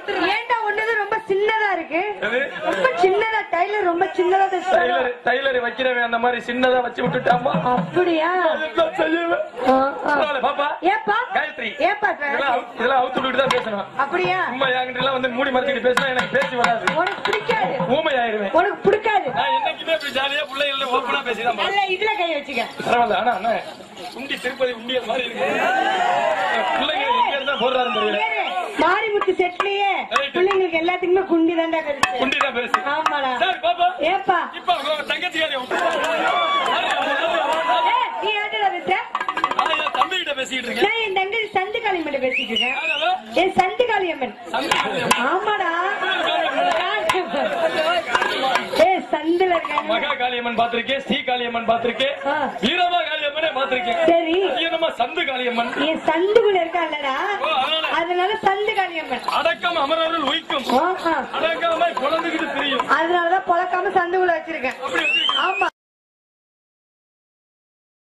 கொடுத்துருவேன் ஏன்டா ஒண்ணுது ரொம்ப சின்னதா இருக்கு எது? ரொம்ப சின்னதா டைலர் ரொம்ப சின்னதா தைச்சாரு. டைலர் டைலர் வைக்கிறவன் அந்த மாதிரி சின்னதா வச்சு விட்டுட்டாமா அப்படியா அதுதான் செய்யவே ஆ, ஆ. பரவாயில்ல, பாப்பா ஏப்பா காயத்ரி ஏப்பா சார் இதெல்லாம் அவுத்து- இதெல்லாம் அவுத்து விட்டுட்டு தான் பேசணும் அப்படியா சும்மா என்கிட்ட எல்லாம் வந்து மூடி மறைச்சிட்டு பேசினா எனக்கு பேச்சு வராது உனக்கு பிடிக்காது ஊமை ஆயிருவேன் உனக்கு பிடிக்காது நான் என்னைக்குமே இப்படி ஜாலியா பிள்ளைகள ஓப்பனா பேசிதான் பாப்பேன். நல்ல இதுல கை வச்சுக்க பரவாயில்ல ஆனா அண்ணா உண்டி திருப்பதி உண்டியல் மாதிரி இருக்கு பிள்ளைங்க எங்க இருந்தா போடுறாருன்னு தெரியல வேறு, மாரிமுத்து செட்லயே Right. பிள்ளைங்களுக்கு எல்லாத்துக்குமே குண்டி தாண்டா கிடைச்சு உண்டி தான் பெருசு ஆமாடா சரி பாப்பா ஏப்பா இப்ப உங்க தங்கச்சியாரி ஏய், நீ யார்கிட்ட வச்ச தம்பி கிட்ட பேசிட்டு இருக்கேன் நான் என் தங்கச்சி சந்து காளியம்மன் பேசிட்டு இருக்கேன் யார் அவ? என் சந்து காளியம்மன் தம்பி ஆமாடா ஏ சந்துல இருக்காங்க மகா காளியம்மன் பாத்திருக்கேன் ஸ்ரீ காளியம்மன் பாத்திருக்கேன் ஆ. வீரமா காளியம்மனே பாத்திருக்கேன் சரி அது என்னமா சந்து காளியம்மன் என் சந்துக்குள்ள இருக்கான்லடா ஓ, அதனால அதனால சந்து காளியம்மன் அடக்கம் அமரவர்கள் உயிக்கும் ஆஹா. அடக்காம குழந்தைகிட்டு தெரியும் அதனாலதான் பொழக்காம சந்துக்குள்ள வச்சிருக்கேன் அப்படி வச்சிருக்கீங்க